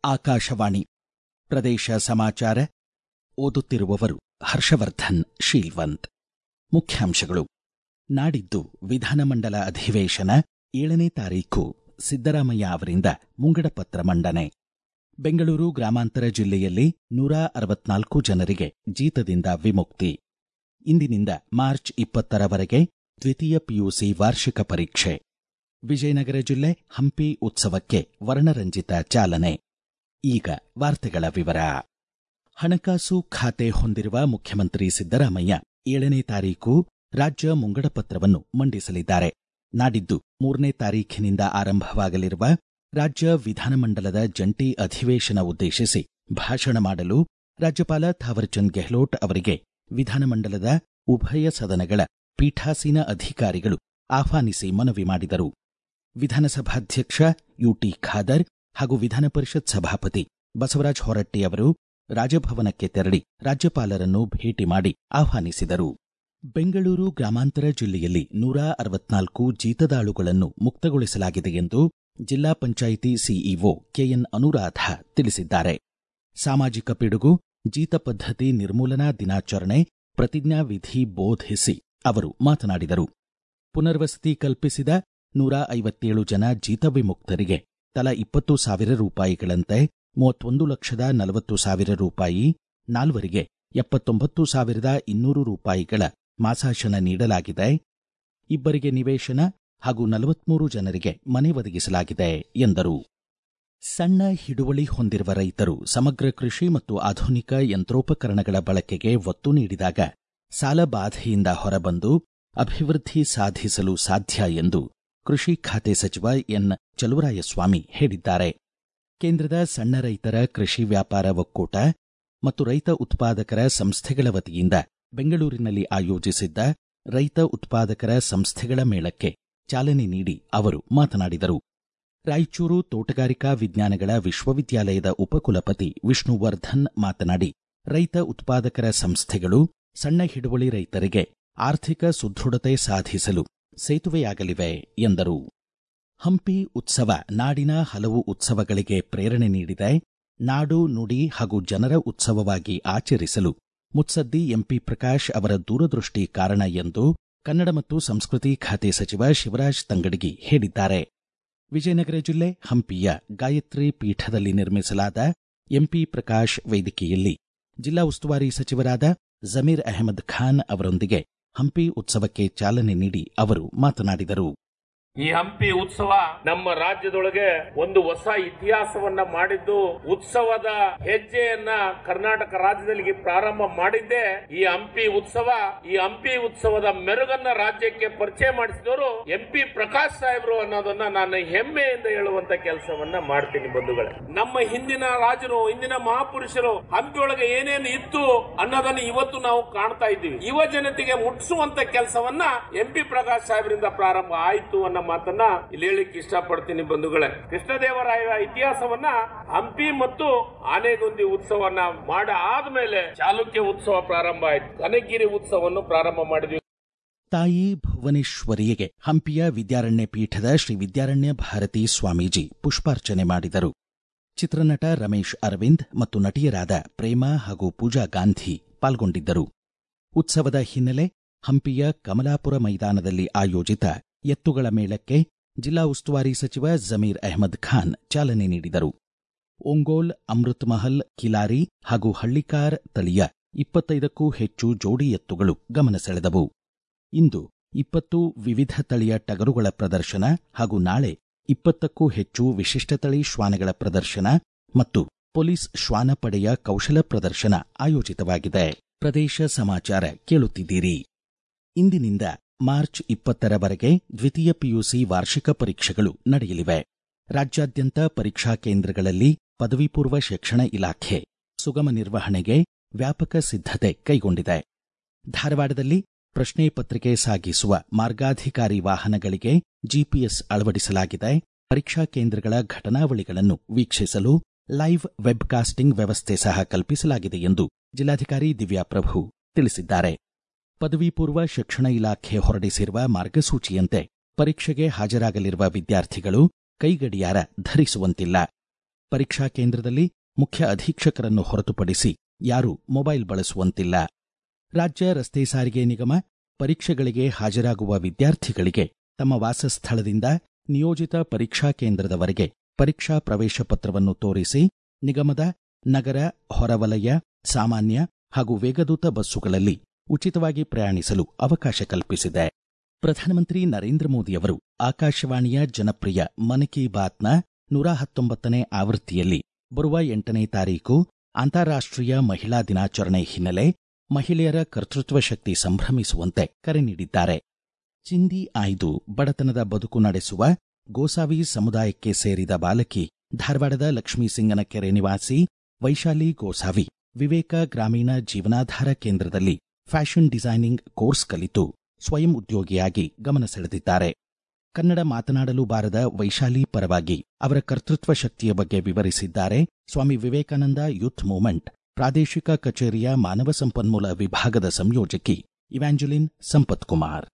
ಆಕಾಶವಾಣಿ ಪ್ರದೇಶ ಸಮಾಚಾರ ಓದುತ್ತಿರುವವರು ಹರ್ಷವರ್ಧನ್ ಶೀಲ್ವಂತ್ ಮುಖ್ಯಾಂಶಗಳು ನಾಡಿದ್ದು ವಿಧಾನಮಂಡಲ ಅಧಿವೇಶನ ಏಳನೇ ತಾರೀಖು ಸಿದ್ದರಾಮಯ್ಯ ಅವರಿಂದ ಮುಂಗಡಪತ್ರ ಮಂಡನೆ ಬೆಂಗಳೂರು ಗ್ರಾಮಾಂತರ ಜಿಲ್ಲೆಯಲ್ಲಿ ನೂರ ಅರವತ್ನಾಲ್ಕು ಜನರಿಗೆ ಜೀತದಿಂದ ವಿಮುಕ್ತಿ ಇಂದಿನಿಂದ ಮಾರ್ಚ್ ಇಪ್ಪತ್ತರವರೆಗೆ ದ್ವಿತೀಯ ಪಿಯುಸಿ ವಾರ್ಷಿಕ ಪರೀಕ್ಷೆ ವಿಜಯನಗರ ಜಿಲ್ಲೆ ಹಂಪಿ ಉತ್ಸವಕ್ಕೆ ವರ್ಣರಂಜಿತ ಚಾಲನೆ ಈಗ ವಾರ್ತೆಗಳ ವಿವರ ಹಣಕಾಸು ಖಾತೆ ಹೊಂದಿರುವ ಮುಖ್ಯಮಂತ್ರಿ ಸಿದ್ದರಾಮಯ್ಯ ಏಳನೇ ತಾರೀಕು ರಾಜ್ಯ ಮುಂಗಡಪತ್ರವನ್ನು ಮಂಡಿಸಲಿದ್ದಾರೆ ನಾಡಿದ್ದು ಮೂರನೇ ತಾರೀಖಿನಿಂದ ಆರಂಭವಾಗಲಿರುವ ರಾಜ್ಯ ವಿಧಾನಮಂಡಲದ ಜಂಟಿ ಅಧಿವೇಶನ ಉದ್ದೇಶಿಸಿ ಭಾಷಣ ಮಾಡಲು ರಾಜ್ಯಪಾಲ ಥಾವರ್ಚಂದ್ ಗೆಹ್ಲೋಟ್ ಅವರಿಗೆ ವಿಧಾನಮಂಡಲದ ಉಭಯ ಸದನಗಳ ಪೀಠಾಸೀನ ಅಧಿಕಾರಿಗಳು ಆಹ್ವಾನಿಸಿ ಮನವಿ ಮಾಡಿದರು ವಿಧಾನಸಭಾಧ್ಯಕ್ಷ ಯುಟಿ ಖಾದರ್ ಹಾಗೂ ವಿಧಾನ ಪರಿಷತ್ ಸಭಾಪತಿ ಬಸವರಾಜ ಹೊರಟ್ಟಿ ಅವರು ರಾಜಭವನಕ್ಕೆ ತೆರಳಿ ರಾಜ್ಯಪಾಲರನ್ನು ಭೇಟಿ ಮಾಡಿ ಆಹ್ವಾನಿಸಿದರು ಬೆಂಗಳೂರು ಗ್ರಾಮಾಂತರ ಜಿಲ್ಲೆಯಲ್ಲಿ ನೂರ ಅರವತ್ನಾಲ್ಕು ಜೀತದಾಳುಗಳನ್ನು ಮುಕ್ತಗೊಳಿಸಲಾಗಿದೆ ಎಂದು ಜಿಲ್ಲಾ ಪಂಚಾಯಿತಿ ಸಿಇಒ ಕೆಎನ್ ಅನುರಾಧ ತಿಳಿಸಿದ್ದಾರೆ ಸಾಮಾಜಿಕ ಪಿಡುಗು ಜೀತ ಪದ್ಧತಿ ನಿರ್ಮೂಲನಾ ದಿನಾಚರಣೆ ಪ್ರತಿಜ್ಞಾವಿಧಿ ಬೋಧಿಸಿ ಅವರು ಮಾತನಾಡಿದರು ಪುನರ್ವಸತಿ ಕಲ್ಪಿಸಿದ ನೂರ ಐವತ್ತೇಳು ಜನ ಜೀತ ವಿಮುಕ್ತರಿಗೆ ತಲಾ ಇಪ್ಪತ್ತು ಸಾವಿರ ರೂಪಾಯಿಗಳಂತೆ ಮೂವತ್ತೊಂದು ಲಕ್ಷದ ನಲವತ್ತು ಸಾವಿರ ರೂಪಾಯಿ ನಾಲ್ವರಿಗೆ ಎಪ್ಪತ್ತೊಂಬತ್ತು ಸಾವಿರದ ಇನ್ನೂರು ರೂಪಾಯಿಗಳ ಮಾಸಾಶನ ನೀಡಲಾಗಿದೆ ಇಬ್ಬರಿಗೆ ನಿವೇಶನ ಹಾಗೂ ನಲವತ್ಮೂರು ಜನರಿಗೆ ಮನೆ ಒದಗಿಸಲಾಗಿದೆ ಎಂದರು ಸಣ್ಣ ಹಿಡುವಳಿ ಹೊಂದಿರುವ ರೈತರು ಸಮಗ್ರ ಕೃಷಿ ಮತ್ತು ಆಧುನಿಕ ಯಂತ್ರೋಪಕರಣಗಳ ಬಳಕೆಗೆ ಒತ್ತು ನೀಡಿದಾಗ ಸಾಲ ಬಾಧೆಯಿಂದ ಹೊರಬಂದು ಅಭಿವೃದ್ಧಿ ಸಾಧಿಸಲು ಸಾಧ್ಯ ಎಂದು ಕೃಷಿ ಖಾತೆ ಸಚಿವ ಎನ್ ಚಲುವರಾಯಸ್ವಾಮಿ ಹೇಳಿದ್ದಾರೆ ಕೇಂದ್ರದ ಸಣ್ಣ ರೈತರ ಕೃಷಿ ವ್ಯಾಪಾರ ಒಕ್ಕೂಟ ಮತ್ತು ರೈತ ಉತ್ಪಾದಕರ ಸಂಸ್ಥೆಗಳ ವತಿಯಿಂದ ಬೆಂಗಳೂರಿನಲ್ಲಿ ಆಯೋಜಿಸಿದ್ದ ರೈತ ಉತ್ಪಾದಕರ ಸಂಸ್ಥೆಗಳ ಮೇಳಕ್ಕೆ ಚಾಲನೆ ನೀಡಿ ಅವರು ಮಾತನಾಡಿದರು ರಾಯಚೂರು ತೋಟಗಾರಿಕಾ ವಿಜ್ಞಾನಗಳ ವಿಶ್ವವಿದ್ಯಾಲಯದ ಉಪಕುಲಪತಿ ವಿಷ್ಣುವರ್ಧನ್ ಮಾತನಾಡಿ ರೈತ ಉತ್ಪಾದಕರ ಸಂಸ್ಥೆಗಳು ಸಣ್ಣ ಹಿಡುವಳಿ ರೈತರಿಗೆ ಆರ್ಥಿಕ ಸುದೃಢತೆ ಸಾಧಿಸಲು ಸೇತುವೆಯಾಗಲಿವೆ ಎಂದರು ಹಂಪಿ ಉತ್ಸವ ನಾಡಿನ ಹಲವು ಉತ್ಸವಗಳಿಗೆ ಪ್ರೇರಣೆ ನೀಡಿದೆ ನಾಡು ನುಡಿ ಹಾಗೂ ಜನರ ಉತ್ಸವವಾಗಿ ಆಚರಿಸಲು ಮುತ್ಸದ್ದಿ ಎಂಪಿ ಪ್ರಕಾಶ್ ಅವರ ದೂರದೃಷ್ಟಿ ಕಾರಣ ಎಂದು ಕನ್ನಡ ಮತ್ತು ಸಂಸ್ಕೃತಿ ಖಾತೆ ಸಚಿವ ಶಿವರಾಜ್ ತಂಗಡಗಿ ಹೇಳಿದ್ದಾರೆ ವಿಜಯನಗರ ಜಿಲ್ಲೆ ಹಂಪಿಯ ಗಾಯತ್ರಿ ಪೀಠದಲ್ಲಿ ನಿರ್ಮಿಸಲಾದ ಎಂಪಿ ಪ್ರಕಾಶ್ ವೇದಿಕೆಯಲ್ಲಿ ಜಿಲ್ಲಾ ಉಸ್ತುವಾರಿ ಸಚಿವರಾದ ಜಮೀರ್ ಅಹಮದ್ ಖಾನ್ ಅವರೊಂದಿಗೆ ಹಂಪಿ ಉತ್ಸವಕ್ಕೆ ಚಾಲನೆ ನೀಡಿ ಅವರು ಮಾತನಾಡಿದರು ಈ ಹಂಪಿ ಉತ್ಸವ ನಮ್ಮ ರಾಜ್ಯದೊಳಗೆ ಒಂದು ಹೊಸ ಇತಿಹಾಸವನ್ನ ಮಾಡಿದ್ದು ಉತ್ಸವದ ಹೆಜ್ಜೆಯನ್ನ ಕರ್ನಾಟಕ ರಾಜ್ಯದಲ್ಲಿ ಪ್ರಾರಂಭ ಮಾಡಿದ್ದೆ ಈ ಹಂಪಿ ಉತ್ಸವ ಈ ಹಂಪಿ ಉತ್ಸವದ ಮೆರುಗನ್ನ ರಾಜ್ಯಕ್ಕೆ ಪರಿಚಯ ಮಾಡಿಸಿದವರು ಎಂಪಿ ಪ್ರಕಾಶ್ ಸಾಹೇಬ್ರು ಅನ್ನೋದನ್ನ ನಾನು ಹೆಮ್ಮೆಯಿಂದ ಹೇಳುವಂತ ಕೆಲಸವನ್ನ ಮಾಡ್ತೀನಿ ಬಂಧುಗಳೇ ನಮ್ಮ ಹಿಂದಿನ ರಾಜರು ಹಿಂದಿನ ಮಹಾಪುರುಷರು ಹಂಪಿ ಒಳಗೆ ಏನೇನು ಇತ್ತು ಅನ್ನೋದನ್ನ ಇವತ್ತು ನಾವು ಕಾಣ್ತಾ ಇದ್ದೀವಿ ಯುವ ಜನತೆಗೆ ಮುಟ್ಟಿಸುವಂತ ಕೆಲಸವನ್ನ ಎಂಪಿ ಪ್ರಕಾಶ್ ಸಾಹೇಬ್ರಿಂದ ಪ್ರಾರಂಭ ಆಯ್ತು ಅನ್ನೋ ಮಾತನ್ನ ಇಲ್ಲಿ ಹೇಳಿಕ್ಕೆ ಇಷ್ಟಪಡ್ತೀನಿ ಬಂಧುಗಳೇ ಕೃಷ್ಣದೇವರಾಯರ ಇತಿಹಾಸವನ್ನ ಹಂಪಿ ಮತ್ತು ಆನೆಗುಂದಿ ಉತ್ಸವನ್ನ ಮಾಡ ಆದ್ಮೇಲೆ ಚಾಲುಕ್ಯ ಉತ್ಸವ ಪ್ರಾರಂಭ ಆಯ್ತು ಕನಗಿರಿ ಉತ್ಸವವನ್ನು ಪ್ರಾರಂಭ ಮಾಡಿದ್ವಿ ತಾಯಿ ಭುವನೇಶ್ವರಿಯಗೆ ಹಂಪಿಯ ವಿದ್ಯಾರಣ್ಯ ಪೀಠದ ಶ್ರೀ ವಿದ್ಯಾರಣ್ಯ ಭಾರತಿ ಸ್ವಾಮೀಜಿ ಪುಷ್ಪಾರ್ಚನೆ ಮಾಡಿದರು ಚಿತ್ರನಟ ರಮೇಶ್ ಅರವಿಂದ್ ಮತ್ತು ನಟಿಯರಾದ ಪ್ರೇಮ ಹಾಗೂ ಪೂಜಾ ಗಾಂಧಿ ಪಾಲ್ಗೊಂಡಿದ್ದರು ಉತ್ಸವದ ಹಿನ್ನೆಲೆ ಹಂಪಿಯ ಕಮಲಾಪುರ ಮೈದಾನದಲ್ಲಿ ಆಯೋಜಿತ ಎತ್ತುಗಳ ಮೇಳಕ್ಕೆ ಜಿಲ್ಲಾ ಉಸ್ತುವಾರಿ ಸಚಿವ ಜಮೀರ್ ಅಹಮದ್ ಖಾನ್ ಚಾಲನೆ ನೀಡಿದರು ಒಂಗೋಲ್ ಅಮೃತ್ ಮಹಲ್ ಕಿಲಾರಿ ಹಾಗೂ ಹಳ್ಳಿಕಾರ್ ತಳಿಯ ಇಪ್ಪತ್ತೈದಕ್ಕೂ ಹೆಚ್ಚು ಜೋಡಿ ಎತ್ತುಗಳು ಗಮನ ಸೆಳೆದವು ಇಂದು ಇಪ್ಪತ್ತು ವಿವಿಧ ತಳಿಯ ಟಗರುಗಳ ಪ್ರದರ್ಶನ ಹಾಗೂ ನಾಳೆ ಇಪ್ಪತ್ತಕ್ಕೂ ಹೆಚ್ಚು ವಿಶಿಷ್ಟ ತಳಿ ಶ್ವಾನಗಳ ಪ್ರದರ್ಶನ ಮತ್ತು ಪೊಲೀಸ್ ಶ್ವಾನ ಪಡೆಯ ಕೌಶಲ ಪ್ರದರ್ಶನ ಆಯೋಜಿತವಾಗಿದೆ ಪ್ರದೇಶ ಸಮಾಚಾರ ಕೇಳುತ್ತಿದ್ದೀರಿ ಇಂದಿನಿಂದ ಮಾರ್ಚ್ ಇಪ್ಪತ್ತರವರೆಗೆ ದ್ವಿತೀಯ ಪಿಯುಸಿ ವಾರ್ಷಿಕ ಪರೀಕ್ಷೆಗಳು ನಡೆಯಲಿವೆ ರಾಜ್ಯಾದ್ಯಂತ ಪರೀಕ್ಷಾ ಕೇಂದ್ರಗಳಲ್ಲಿ ಪದವಿ ಪೂರ್ವ ಶಿಕ್ಷಣ ಇಲಾಖೆ ಸುಗಮ ನಿರ್ವಹಣೆಗೆ ವ್ಯಾಪಕ ಸಿದ್ಧತೆ ಕೈಗೊಂಡಿದೆ ಧಾರವಾಡದಲ್ಲಿ ಪ್ರಶ್ನೆ ಪತ್ರಿಕೆ ಸಾಗಿಸುವ ಮಾರ್ಗಾಧಿಕಾರಿ ವಾಹನಗಳಿಗೆ ಜಿಪಿಎಸ್ ಅಳವಡಿಸಲಾಗಿದೆ ಪರೀಕ್ಷಾ ಕೇಂದ್ರಗಳ ಘಟನಾವಳಿಗಳನ್ನು ವೀಕ್ಷಿಸಲು ಲೈವ್ ವೆಬ್ಕಾಸ್ಟಿಂಗ್ ವ್ಯವಸ್ಥೆ ಸಹ ಕಲ್ಪಿಸಲಾಗಿದೆ ಎಂದು ಜಿಲ್ಲಾಧಿಕಾರಿ ದಿವ್ಯಾ ಪ್ರಭು ತಿಳಿಸಿದ್ದಾರೆ ಪದವಿ ಪೂರ್ವ ಶಿಕ್ಷಣ ಇಲಾಖೆ ಹೊರಡಿಸಿರುವ ಮಾರ್ಗಸೂಚಿಯಂತೆ ಪರೀಕ್ಷೆಗೆ ಹಾಜರಾಗಲಿರುವ ವಿದ್ಯಾರ್ಥಿಗಳು ಕೈಗಡಿಯಾರ ಧರಿಸುವಂತಿಲ್ಲ ಪರೀಕ್ಷಾ ಕೇಂದ್ರದಲ್ಲಿ ಮುಖ್ಯ ಅಧೀಕ್ಷಕರನ್ನು ಹೊರತುಪಡಿಸಿ ಯಾರೂ ಮೊಬೈಲ್ ಬಳಸುವಂತಿಲ್ಲ ರಾಜ್ಯ ರಸ್ತೆ ಸಾರಿಗೆ ನಿಗಮ ಪರೀಕ್ಷೆಗಳಿಗೆ ಹಾಜರಾಗುವ ವಿದ್ಯಾರ್ಥಿಗಳಿಗೆ ತಮ್ಮ ವಾಸಸ್ಥಳದಿಂದ ನಿಯೋಜಿತ ಪರೀಕ್ಷಾ ಕೇಂದ್ರದವರೆಗೆ ಪರೀಕ್ಷಾ ಪ್ರವೇಶ ಪತ್ರವನ್ನು ತೋರಿಸಿ ನಿಗಮದ ನಗರ ಹೊರವಲಯ ಸಾಮಾನ್ಯ ಹಾಗೂ ವೇಗದೂತ ಬಸ್ಸುಗಳಲ್ಲಿ ಉಚಿತವಾಗಿ ಪ್ರಯಾಣಿಸಲು ಅವಕಾಶ ಕಲ್ಪಿಸಿದೆ ಪ್ರಧಾನಮಂತ್ರಿ ನರೇಂದ್ರ ಮೋದಿಯವರು ಆಕಾಶವಾಣಿಯ ಜನಪ್ರಿಯ ಮನ್ ಕಿ ಬಾತ್ನ ನೂರ ಹತ್ತೊಂಬತ್ತನೇ ಆವೃತ್ತಿಯಲ್ಲಿ ಬರುವ ಎಂಟನೇ ತಾರೀಕು ಅಂತಾರಾಷ್ಟ್ರೀಯ ಮಹಿಳಾ ದಿನಾಚರಣೆ ಹಿನ್ನೆಲೆ ಮಹಿಳೆಯರ ಕರ್ತೃತ್ವ ಶಕ್ತಿ ಸಂಭ್ರಮಿಸುವಂತೆ ಕರೆ ನೀಡಿದ್ದಾರೆ ಚಿಂದಿ ಆಯ್ದು ಬಡತನದ ಬದುಕು ನಡೆಸುವ ಗೋಸಾವಿ ಸಮುದಾಯಕ್ಕೆ ಸೇರಿದ ಬಾಲಕಿ ಧಾರವಾಡದ ಲಕ್ಷ್ಮೀಸಿಂಗನ ಕೆರೆ ನಿವಾಸಿ ವೈಶಾಲಿ ಗೋಸಾವಿ ವಿವೇಕ ಗ್ರಾಮೀಣ ಜೀವನಾಧಾರ ಕೇಂದ್ರದಲ್ಲಿ ಫ್ಯಾಷನ್ ಡಿಸೈನಿಂಗ್ ಕೋರ್ಸ್ ಕಲಿತು ಸ್ವಯಂ ಉದ್ಯೋಗಿಯಾಗಿ ಗಮನ ಸೆಳೆದಿದ್ದಾರೆ ಕನ್ನಡ ಮಾತನಾಡಲು ಬಾರದ ವೈಶಾಲಿ ಪರವಾಗಿ ಅವರ ಕರ್ತೃತ್ವ ಶಕ್ತಿಯ ಬಗ್ಗೆ ವಿವರಿಸಿದ್ದಾರೆ ಸ್ವಾಮಿ ವಿವೇಕಾನಂದ ಯೂತ್ ಮೂವ್ಮೆಂಟ್ ಪ್ರಾದೇಶಿಕ ಕಚೇರಿಯ ಮಾನವ ಸಂಪನ್ಮೂಲ ವಿಭಾಗದ ಸಂಯೋಜಕಿ ಇವ್ಯಾಂಜಲಿನ್ ಸಂಪತ್ ಕುಮಾರ್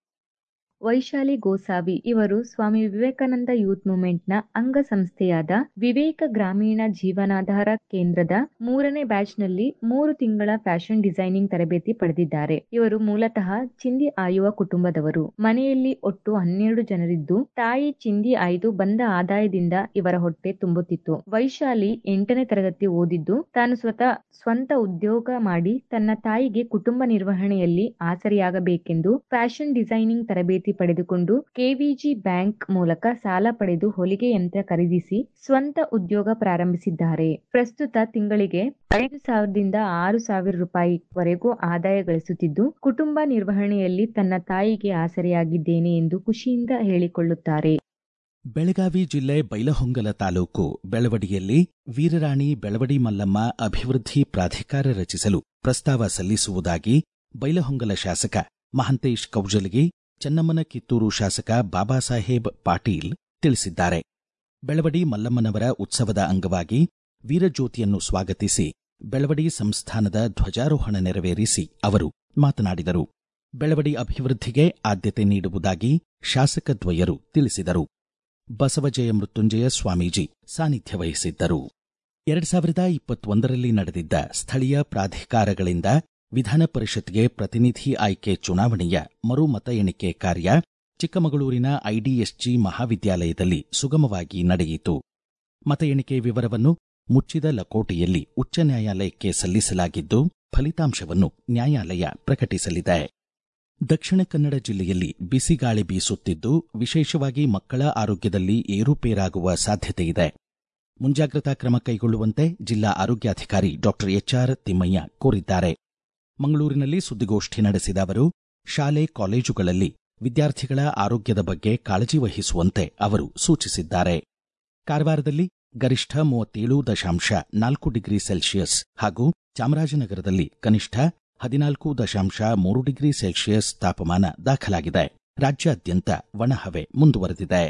ವೈಶಾಲಿ ಗೋಸಾವಿ ಇವರು ಸ್ವಾಮಿ ವಿವೇಕಾನಂದ ಯೂತ್ ಮೂವ್ಮೆಂಟ್ನ ಅಂಗಸಂಸ್ಥೆಯಾದ ವಿವೇಕ ಗ್ರಾಮೀಣ ಜೀವನಾಧಾರ ಕೇಂದ್ರದ ಮೂರನೇ ಬ್ಯಾಚ್ನಲ್ಲಿ ಮೂರು ತಿಂಗಳ ಫ್ಯಾಷನ್ ಡಿಸೈನಿಂಗ್ ತರಬೇತಿ ಪಡೆದಿದ್ದಾರೆ ಇವರು ಮೂಲತಃ ಚಿಂದಿ ಆಯುವ ಕುಟುಂಬದವರು ಮನೆಯಲ್ಲಿ ಒಟ್ಟು ಹನ್ನೆರಡು ಜನರಿದ್ದು ತಾಯಿ ಚಿಂದಿ ಆಯ್ದು ಬಂದ ಆದಾಯದಿಂದ ಇವರ ಹೊಟ್ಟೆ ತುಂಬುತ್ತಿತ್ತು ವೈಶಾಲಿ ಎಂಟನೇ ತರಗತಿ ಓದಿದ್ದು ತಾನು ಸ್ವತಃ ಸ್ವಂತ ಉದ್ಯೋಗ ಮಾಡಿ ತನ್ನ ತಾಯಿಗೆ ಕುಟುಂಬ ನಿರ್ವಹಣೆಯಲ್ಲಿ ಆಸರೆಯಾಗಬೇಕೆಂದು ಫ್ಯಾಷನ್ ಡಿಸೈನಿಂಗ್ ತರಬೇತಿ ಪಡೆದುಕೊಂಡು ಕೆವಿಜಿ ಬ್ಯಾಂಕ್ ಮೂಲಕ ಸಾಲ ಪಡೆದು ಹೊಲಿಗೆ ಯಂತ್ರ ಖರೀದಿಸಿ ಸ್ವಂತ ಉದ್ಯೋಗ ಪ್ರಾರಂಭಿಸಿದ್ದಾರೆ ಪ್ರಸ್ತುತ ತಿಂಗಳಿಗೆ ಐದು ಸಾವಿರದಿಂದ ಆರು ಸಾವಿರ ರೂಪಾಯಿವರೆಗೂ ಆದಾಯ ಗಳಿಸುತ್ತಿದ್ದು ಕುಟುಂಬ ನಿರ್ವಹಣೆಯಲ್ಲಿ ತನ್ನ ತಾಯಿಗೆ ಆಸರೆಯಾಗಿದ್ದೇನೆ ಎಂದು ಖುಷಿಯಿಂದ ಹೇಳಿಕೊಳ್ಳುತ್ತಾರೆ ಬೆಳಗಾವಿ ಜಿಲ್ಲೆ ಬೈಲಹೊಂಗಲ ತಾಲೂಕು ಬೆಳವಡಿಯಲ್ಲಿ ವೀರರಾಣಿ ಬೆಳವಡಿ ಮಲ್ಲಮ್ಮ ಅಭಿವೃದ್ಧಿ ಪ್ರಾಧಿಕಾರ ರಚಿಸಲು ಪ್ರಸ್ತಾವ ಸಲ್ಲಿಸುವುದಾಗಿ ಬೈಲಹೊಂಗಲ ಶಾಸಕ ಮಹಂತೇಶ್ ಕೌಜಲಗಿ ಚೆನ್ನಮ್ಮನ ಕಿತ್ತೂರು ಶಾಸಕ ಬಾಬಾ ಸಾಹೇಬ್ ಪಾಟೀಲ್ ತಿಳಿಸಿದ್ದಾರೆ ಬೆಳವಡಿ ಮಲ್ಲಮ್ಮನವರ ಉತ್ಸವದ ಅಂಗವಾಗಿ ವೀರಜ್ಯೋತಿಯನ್ನು ಸ್ವಾಗತಿಸಿ ಬೆಳವಡಿ ಸಂಸ್ಥಾನದ ಧ್ವಜಾರೋಹಣ ನೆರವೇರಿಸಿ ಅವರು ಮಾತನಾಡಿದರು ಬೆಳವಡಿ ಅಭಿವೃದ್ಧಿಗೆ ಆದ್ಯತೆ ನೀಡುವುದಾಗಿ ಶಾಸಕದ್ವಯರು ತಿಳಿಸಿದರು ಬಸವಜಯ ಮೃತ್ಯುಂಜಯ ಸ್ವಾಮೀಜಿ ಸಾನ್ನಿಧ್ಯ ವಹಿಸಿದ್ದರು ಎರಡ್ ಸಾವಿರದ ಇಪ್ಪತ್ತೊಂದರಲ್ಲಿ ನಡೆದಿದ್ದ ಸ್ಥಳೀಯ ಪ್ರಾಧಿಕಾರಗಳಿಂದ ವಿಧಾನ ಪರಿಷತ್ಗೆ ಪ್ರತಿನಿಧಿ ಆಯ್ಕೆ ಚುನಾವಣೆಯ ಮರು ಮತ ಎಣಿಕೆ ಕಾರ್ಯ ಚಿಕ್ಕಮಗಳೂರಿನ ಐಡಿಎಸ್ಜಿ ಮಹಾವಿದ್ಯಾಲಯದಲ್ಲಿ ಸುಗಮವಾಗಿ ನಡೆಯಿತು ಮತ ಎಣಿಕೆ ವಿವರವನ್ನು ಮುಚ್ಚಿದ ಲಕೋಟೆಯಲ್ಲಿ ಉಚ್ಚ ನ್ಯಾಯಾಲಯಕ್ಕೆ ಸಲ್ಲಿಸಲಾಗಿದ್ದು ಫಲಿತಾಂಶವನ್ನು ನ್ಯಾಯಾಲಯ ಪ್ರಕಟಿಸಲಿದೆ ದಕ್ಷಿಣ ಕನ್ನಡ ಜಿಲ್ಲೆಯಲ್ಲಿ ಬಿಸಿಗಾಳಿ ಬೀಸುತ್ತಿದ್ದು ವಿಶೇಷವಾಗಿ ಮಕ್ಕಳ ಆರೋಗ್ಯದಲ್ಲಿ ಏರುಪೇರಾಗುವ ಸಾಧ್ಯತೆಯಿದೆ ಮುಂಜಾಗ್ರತಾ ಕ್ರಮ ಕೈಗೊಳ್ಳುವಂತೆ ಜಿಲ್ಲಾ ಆರೋಗ್ಯಾಧಿಕಾರಿ ಡಾಕ್ಟರ್ ಎಚ್ಆರ್ ತಿಮ್ಮಯ್ಯ ಕೋರಿದ್ದಾರೆ ಮಂಗಳೂರಿನಲ್ಲಿ ಸುದ್ದಿಗೋಷ್ಠಿ ನಡೆಸಿದ ಅವರು ಶಾಲೆ ಕಾಲೇಜುಗಳಲ್ಲಿ ವಿದ್ಯಾರ್ಥಿಗಳ ಆರೋಗ್ಯದ ಬಗ್ಗೆ ಕಾಳಜಿ ವಹಿಸುವಂತೆ ಅವರು ಸೂಚಿಸಿದ್ದಾರೆ ಕಾರವಾರದಲ್ಲಿ ಗರಿಷ್ಠ ಮೂವತ್ತೇಳು ದಶಾಂಶ ನಾಲ್ಕು ಡಿಗ್ರಿ ಸೆಲ್ಸಿಯಸ್ ಹಾಗೂ ಚಾಮರಾಜನಗರದಲ್ಲಿ ಕನಿಷ್ಠ ಹದಿನಾಲ್ಕು ದಶಾಂಶ ಮೂರು ಡಿಗ್ರಿ ಸೆಲ್ಸಿಯಸ್ ತಾಪಮಾನ ದಾಖಲಾಗಿದೆ ರಾಜ್ಯಾದ್ಯಂತ ಒಣಹವೆ ಮುಂದುವರೆದಿದೆ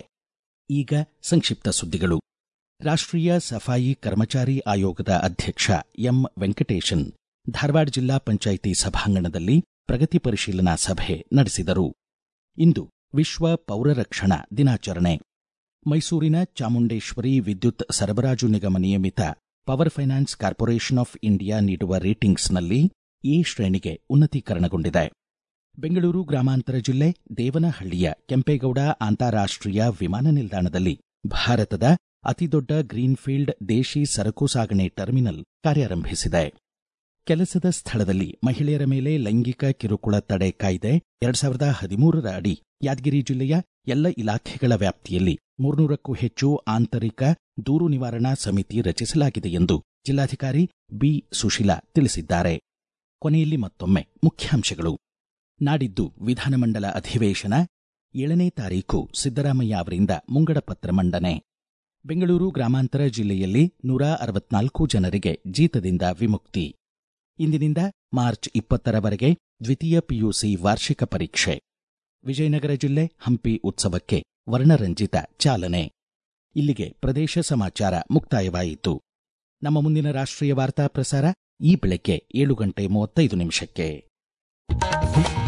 ಈಗ ಸಂಕ್ಷಿಪ್ತ ಸುದ್ದಿಗಳು ರಾಷ್ಟ್ರೀಯ ಸಫಾಯಿ ಕರ್ಮಚಾರಿ ಆಯೋಗದ ಅಧ್ಯಕ್ಷ ಎಂ ವೆಂಕಟೇಶನ್ ಧಾರವಾಡ ಜಿಲ್ಲಾ ಪಂಚಾಯಿತಿ ಸಭಾಂಗಣದಲ್ಲಿ ಪ್ರಗತಿ ಪರಿಶೀಲನಾ ಸಭೆ ನಡೆಸಿದರು ಇಂದು ವಿಶ್ವ ಪೌರರಕ್ಷಣಾ ದಿನಾಚರಣೆ ಮೈಸೂರಿನ ಚಾಮುಂಡೇಶ್ವರಿ ವಿದ್ಯುತ್ ಸರಬರಾಜು ನಿಗಮ ನಿಯಮಿತ power finance corporation of India ನೀಡುವ ರೇಟಿಂಗ್ಸ್ನಲ್ಲಿ ಎ ಶ್ರೇಣಿಗೆ ಉನ್ನತೀಕರಣಗೊಂಡಿದೆ ಬೆಂಗಳೂರು ಗ್ರಾಮಾಂತರ ಜಿಲ್ಲೆ ದೇವನಹಳ್ಳಿಯ ಕೆಂಪೇಗೌಡ ಅಂತಾರಾಷ್ಟ್ರೀಯ ವಿಮಾನ ನಿಲ್ದಾಣದಲ್ಲಿ ಭಾರತದ ಅತಿದೊಡ್ಡ ಗ್ರೀನ್ಫೀಲ್ಡ್ ದೇಶಿ ಸರಕು ಸಾಗಣೆ ಟರ್ಮಿನಲ್ ಕಾರ್ಯಾರಂಭಿಸಿದೆ ಕೆಲಸದ ಸ್ಥಳದಲ್ಲಿ ಮಹಿಳೆಯರ ಮೇಲೆ ಲೈಂಗಿಕ ಕಿರುಕುಳ ತಡೆ ಕಾಯ್ದೆ ಎರಡ್ ಸಾವಿರದ ಹದಿಮೂರರ ಅಡಿ ಯಾದಗಿರಿ ಜಿಲ್ಲೆಯ ಎಲ್ಲ ಇಲಾಖೆಗಳ ವ್ಯಾಪ್ತಿಯಲ್ಲಿ ಮೂರ್ನೂರಕ್ಕೂ ಹೆಚ್ಚು ಆಂತರಿಕ ದೂರು ನಿವಾರಣಾ ಸಮಿತಿ ರಚಿಸಲಾಗಿದೆ ಎಂದು ಜಿಲ್ಲಾಧಿಕಾರಿ ಬಿ ಸುಶೀಲಾ ತಿಳಿಸಿದ್ದಾರೆ ಕೊನೆಯಲ್ಲಿ ಮತ್ತೊಮ್ಮೆ ಮುಖ್ಯಾಂಶಗಳು ನಾಡಿದ್ದು ವಿಧಾನಮಂಡಲ ಅಧಿವೇಶನ ಏಳನೇ ತಾರೀಕು ಸಿದ್ದರಾಮಯ್ಯ ಅವರಿಂದ ಮುಂಗಡ ಪತ್ರ ಮಂಡನೆ ಬೆಂಗಳೂರು ಗ್ರಾಮಾಂತರ ಜಿಲ್ಲೆಯಲ್ಲಿ ನೂರ ಅರವತ್ನಾಲ್ಕು ಜನರಿಗೆ ಜೀತದಿಂದ ವಿಮುಕ್ತಿ ಇಂದಿನಿಂದ ಮಾರ್ಚ್ ಇಪ್ಪತ್ತರವರೆಗೆ ದ್ವಿತೀಯ ಪಿಯುಸಿ ವಾರ್ಷಿಕ ಪರೀಕ್ಷೆ ವಿಜಯನಗರ ಜಿಲ್ಲೆ ಹಂಪಿ ಉತ್ಸವಕ್ಕೆ ವರ್ಣರಂಜಿತ ಚಾಲನೆ ಇಲ್ಲಿಗೆ ಪ್ರದೇಶ ಸಮಾಚಾರ ಮುಕ್ತಾಯವಾಯಿತು ನಮ್ಮ ಮುಂದಿನ ರಾಷ್ಟ್ರೀಯ ವಾರ್ತಾ ಪ್ರಸಾರ ಈ ಬೆಳಗ್ಗೆ ಏಳು ಗಂಟೆ ಮೂವತ್ತೈದು ನಿಮಿಷಕ್ಕೆ